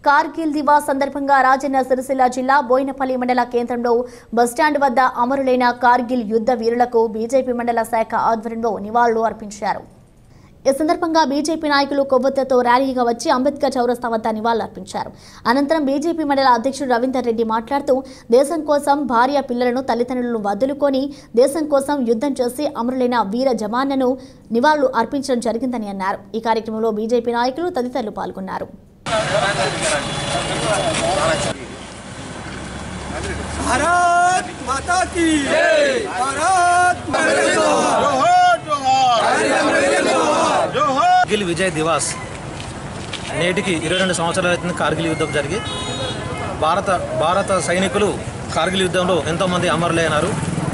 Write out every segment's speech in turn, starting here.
కార్గిల్ దివాస్ సందర్భంగా రాజన్న సిరిసిల్ల జిల్లా బోయినపల్లి మండల కేంద్రంలో బస్టాండ్ వద్ద అమరులైన కార్గిల్ యుద్ధ వీరులకు బీజేపీ మండల శాఖ ఆధ్వర్యంలో నివాళులు అర్పించారు ఈ సందర్భంగా బీజేపీ నాయకులు కొవ్వొత్తుతో ర్యాలీగా వచ్చి అంబేద్కర్ చౌరస్తా వద్ద నివాళులర్పించారు అనంతరం బీజేపీ మండల అధ్యక్షుడు రవీందర్ రెడ్డి మాట్లాడుతూ దేశం కోసం భార్య పిల్లలను తల్లిదండ్రులను వదులుకొని దేశం కోసం యుద్ధం చేసి అమరులైన వీర జవాన్లను నివాళులు అర్పించడం జరిగిందని అన్నారు ఈ కార్యక్రమంలో బీజేపీ నాయకులు తదితరులు పాల్గొన్నారు भारत माता की भारत जोहर जोहर जोहर కార్గిల్ విజయ్ దివాస్ నేటికి ఇరవై రెండు సంవత్సరాలు అవుతుంది కార్గిల్ యుద్ధం జరిగి భారత భారత సైనికులు కార్గిల్ యుద్ధంలో ఎంతోమంది అమరులైనారు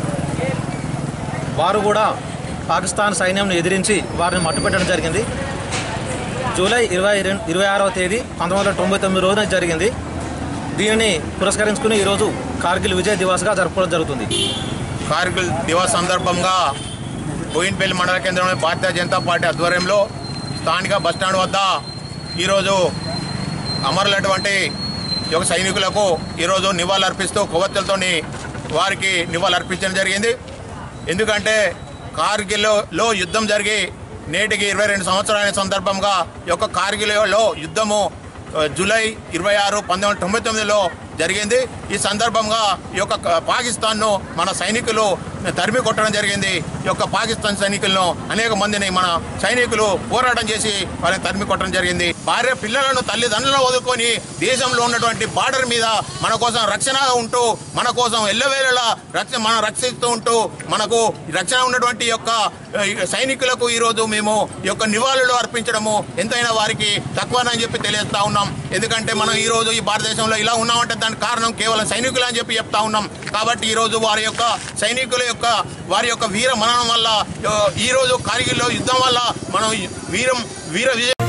వారు కూడా పాకిస్తాన్ సైన్యంను ఎదిరించి వారిని మట్టుపెట్టడం జరిగింది జూలై ఇరవై రెండు ఇరవై ఆరవ తేదీ పంతొమ్మిది వందల తొంభై తొమ్మిది రోజున జరిగింది దీనిని పురస్కరించుకుని ఈరోజు కార్గిల్ విజయ్ దివాస్గా జరుపుకోవడం జరుగుతుంది కార్గిల్ దివస్ సందర్భంగా బోయిన్పల్లి మండల కేంద్రంలో భారతీయ జనతా పార్టీ ఆధ్వర్యంలో స్థానిక బస్టాండ్ వద్ద ఈరోజు అమరులైనటువంటి యువ సైనికులకు ఈరోజు నివాళులర్పిస్తూ కొవ్వొత్తులతో వారికి నివాళులర్పించడం జరిగింది ఎందుకంటే కార్గిల్లో యుద్ధం జరిగి నేటికి ఇరవై రెండు సంవత్సరాల సందర్భంగా ఈ యొక్క కార్గిల్లో యుద్ధము ఆ, జూలై ఇరవై ఆరు పంతొమ్మిది వందల తొంభై తొమ్మిదిలో జరిగింది ఈ సందర్భంగా ఈ యొక్క క- పాకిస్తాన్ను మన సైనికులు తరిమి కొట్టడం జరిగింది ఈ యొక్క పాకిస్తాన్ సైనికులను అనేక మందిని మన సైనికులు పోరాటం చేసి వాళ్ళని తరిమి కొట్టడం జరిగింది భార్య పిల్లలను తల్లిదండ్రులను వదులుకొని దేశంలో ఉన్నటువంటి బార్డర్ మీద మన కోసం రక్షణగా ఉంటూ మన కోసం ఎల్లవేళలా రక్ష మనం రక్షిస్తూ ఉంటూ మనకు రక్షణ ఉన్నటువంటి ఈ యొక్క ఆ, ఈ సైనికులకు ఈరోజు మేము ఈ యొక్క నివాళులు అర్పించడము ఎంతైనా వారికి తక్కువనని చెప్పి తెలియజేస్తా ఉన్నాం ఎందుకంటే మనం ఈ రోజు ఈ భారతదేశంలో ఇలా ఉన్నామంటే దానికి కారణం కేవలం సైనికులు అని చెప్పి చెప్తా ఉన్నాం కాబట్టి ఈ రోజు వారి యొక్క సైనికుల యొక్క వారి యొక్క వీర మరణం వల్ల ఆ, ఈ రోజు కార్గిల్లో యుద్ధం వల్ల మనం వీరం వీర విజయ